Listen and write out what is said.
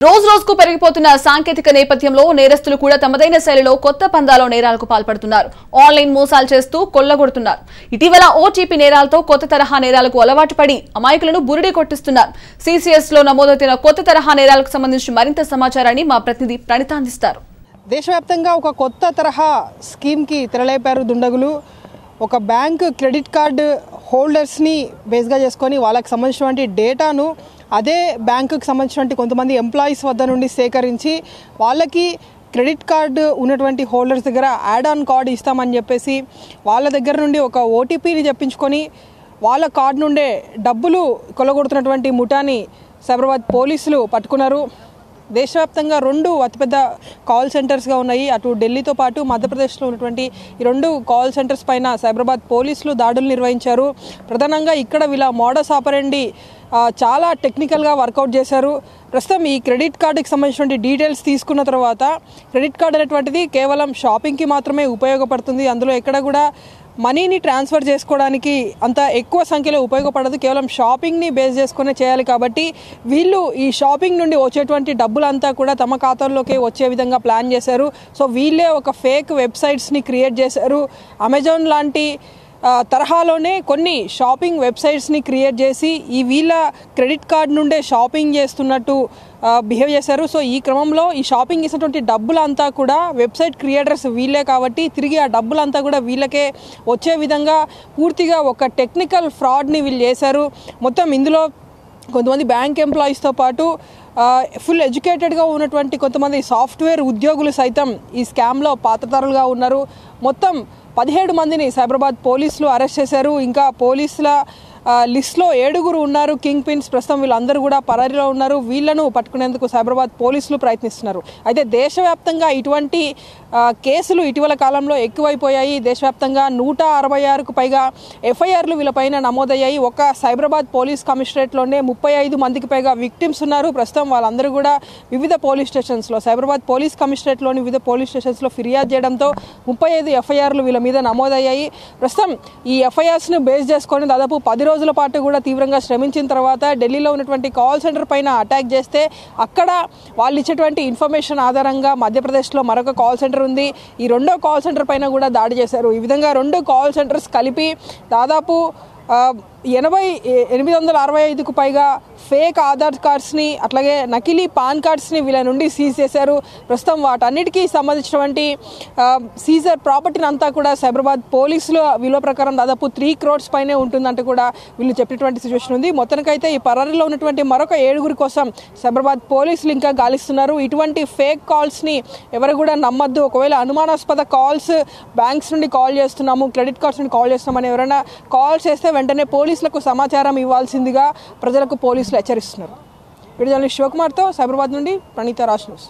రోజు రోజుకు పెరిగిపోతున్న సాంకేతిక నేపథ్యంలో నేరస్తులు కూడా తమదైన శైలిలో కొత్త పందాలో నేరాలకు పాల్పడుతున్నారు ఆన్లైన్ మోసాలు చేస్తూ కొల్లగొడుతున్నారు ఇటీవల ఓటీపీ నేరాలతో కొత్త తరహా నేరాలకు అలవాటు పడి అమాయకులను బురిడి కొట్టిస్తున్నారు సీసీఎస్ లో నమోదవుతున్న కొత్త తరహా నేరాలకు సంబంధించి మరింత సమాచారాన్ని మా ప్రతినిధి ప్రణిత అందిస్తారు దేశవ్యాప్తంగా ఒక కొత్త తరహా స్కీమ్కి తెరలేపారు దుండగులు ఒక బ్యాంక్ క్రెడిట్ కార్డు హోల్డర్స్ని బేస్గా చేసుకొని వాళ్ళకి సంబంధించినటువంటి డేటాను అదే బ్యాంకుకి సంబంధించినటువంటి కొంతమంది ఎంప్లాయీస్ వద్ద నుండి సేకరించి వాళ్ళకి క్రెడిట్ కార్డు ఉన్నటువంటి హోల్డర్స్ దగ్గర యాడ్ ఆన్ కార్డు ఇస్తామని చెప్పేసి వాళ్ళ దగ్గర నుండి ఒక ఓటీపీని చెప్పించుకొని వాళ్ళ కార్డు నుండే డబ్బులు కొలగొడుతున్నటువంటి ముఠాని సైబరాబాద్ పోలీసులు పట్టుకున్నారు దేశవ్యాప్తంగా రెండు అతిపెద్ద కాల్ సెంటర్స్గా ఉన్నాయి అటు ఢిల్లీతో పాటు మధ్యప్రదేశ్లో ఉన్నటువంటి ఈ రెండు కాల్ సెంటర్స్ పైన సైబరాబాద్ పోలీసులు దాడులు నిర్వహించారు ప్రధానంగా ఇక్కడ వీళ్ళ మోడస్ ఆపరండి ఆ, చాలా టెక్నికల్గా వర్కౌట్ చేశారు ప్రస్తుతం ఈ క్రెడిట్ కార్డుకి సంబంధించిన డీటెయిల్స్ తీసుకున్న తర్వాత క్రెడిట్ కార్డు అనేటువంటిది కేవలం షాపింగ్కి మాత్రమే ఉపయోగపడుతుంది అందులో ఎక్కడ కూడా మనీని ట్రాన్స్ఫర్ చేసుకోవడానికి అంత ఎక్కువ సంఖ్యలో ఉపయోగపడదు కేవలం షాపింగ్ని బేస్ చేసుకునే చేయాలి కాబట్టి వీళ్ళు ఈ షాపింగ్ నుండి వచ్చేటువంటి డబ్బులంతా కూడా తమ ఖాతాల్లోకి వచ్చే విధంగా ప్లాన్ చేశారు సో వీళ్ళే ఒక ఫేక్ వెబ్సైట్స్ని క్రియేట్ చేశారు అమెజాన్ లాంటి ఆ, తరహాలోనే కొన్ని షాపింగ్ వెబ్సైట్స్ని క్రియేట్ చేసి ఈ వీళ్ళ క్రెడిట్ కార్డ్ నుండే షాపింగ్ చేస్తున్నట్టు బిహేవ్ చేశారు సో ఈ క్రమంలో ఈ షాపింగ్ చేసినటువంటి డబ్బులంతా కూడా వెబ్సైట్ క్రియేటర్స్ వీళ్ళే కాబట్టి తిరిగి ఆ డబ్బులంతా కూడా వీళ్ళకే వచ్చే విధంగా పూర్తిగా ఒక టెక్నికల్ ఫ్రాడ్ని వీళ్ళు చేశారు మొత్తం ఇందులో కొంతమంది బ్యాంక్ ఎంప్లాయీస్తో పాటు ఫుల్ ఎడ్యుకేటెడ్గా ఉన్నటువంటి కొంతమంది సాఫ్ట్వేర్ ఉద్యోగులు సైతం ఈ స్కామ్లో పాత్రదారులుగా ఉన్నారు మొత్తం పదిహేడు మందిని సైబరాబాద్ పోలీసులు అరెస్ట్ చేశారు ఇంకా పోలీసుల ఆ, లిస్ట్లో ఏడుగురు ఉన్నారు కింగ్ పిన్స్ ప్రస్తుతం వీళ్ళందరూ కూడా పరారీలో ఉన్నారు వీళ్ళను పట్టుకునేందుకు సైబరాబాద్ పోలీసులు ప్రయత్నిస్తున్నారు అయితే దేశవ్యాప్తంగా ఇటువంటి ఆ, కేసులు ఇటీవల కాలంలో ఎక్కువైపోయాయి దేశవ్యాప్తంగా నూట అరవై ఆరుకు పైగా ఎఫ్ఐఆర్లు వీళ్ళపైన నమోదయ్యాయి ఒక సైబరాబాద్ పోలీస్ కమిషనరేట్లోనే ముప్పై ఐదు మందికి పైగా విక్టిమ్స్ ఉన్నారు ప్రస్తుతం వాళ్ళందరూ కూడా వివిధ పోలీస్ స్టేషన్స్లో సైబరాబాద్ పోలీస్ కమిషనరేట్లోని వివిధ పోలీస్ స్టేషన్స్లో ఫిర్యాదు చేయడంతో ముప్పై ఐదు ఎఫ్ఐఆర్లు వీళ్ళ మీద నమోదయ్యాయి ప్రస్తుతం ఈ ఎఫ్ఐఆర్స్ను బేస్ చేసుకొని దాదాపు పది రోజుల పాటు కూడా తీవ్రంగా శ్రమించిన తర్వాత ఢిల్లీలో ఉన్నటువంటి కాల్ సెంటర్ పైన అటాక్ చేస్తే అక్కడ వాళ్ళు ఇచ్చేటువంటి ఇన్ఫర్మేషన్ ఆధారంగా మధ్యప్రదేశ్లో మరొక కాల్ సెంటర్ ఉంది ఈ రెండో కాల్ సెంటర్ పైన కూడా దాడి చేశారు ఈ విధంగా రెండు కాల్ సెంటర్స్ కలిపి దాదాపు ఆ, ఎనభై ఎ- ఎనిమిది వందల అరవై ఐదుకు పైగా ఫేక్ ఆధార్ కార్డ్స్ని అట్లాగే నకిలీ పాన్ కార్డ్స్ని వీళ్ళ నుండి సీజ్ చేశారు ప్రస్తుతం వాటన్నిటికీ సంబంధించినటువంటి ఆ, సీజర్ ప్రాపర్టీని అంతా కూడా సైబరాబాద్ పోలీసులు విలువ ప్రకారం దాదాపు త్రీ క్రోడ్స్ పైనే ఉంటుందంటూ కూడా వీళ్ళు చెప్పినటువంటి సిచ్యువేషన్ ఉంది మొత్తానికైతే ఈ పరారీలో ఉన్నటువంటి మరొక ఏడుగురి కోసం సైబరాబాద్ పోలీసులు ఇంకా గాలిస్తున్నారు ఇటువంటి ఫేక్ కాల్స్ని ఎవరు కూడా నమ్మద్దు ఒకవేళ అనుమానాస్పద కాల్స్ బ్యాంక్స్ నుండి కాల్ చేస్తున్నాము క్రెడిట్ కార్డ్స్ నుండి కాల్ చేస్తున్నామని ఎవరైనా కాల్ చేస్తే వెంటనే పోలీసులకు సమాచారం ఇవ్వాల్సిందిగా ప్రజలకు పోలీసులు హెచ్చరిస్తున్నారు వీడియో జర్నలిస్ట్ శివకుమార్తో సైబరాబాద్ నుండి ప్రణీత రాజ్ న్యూస్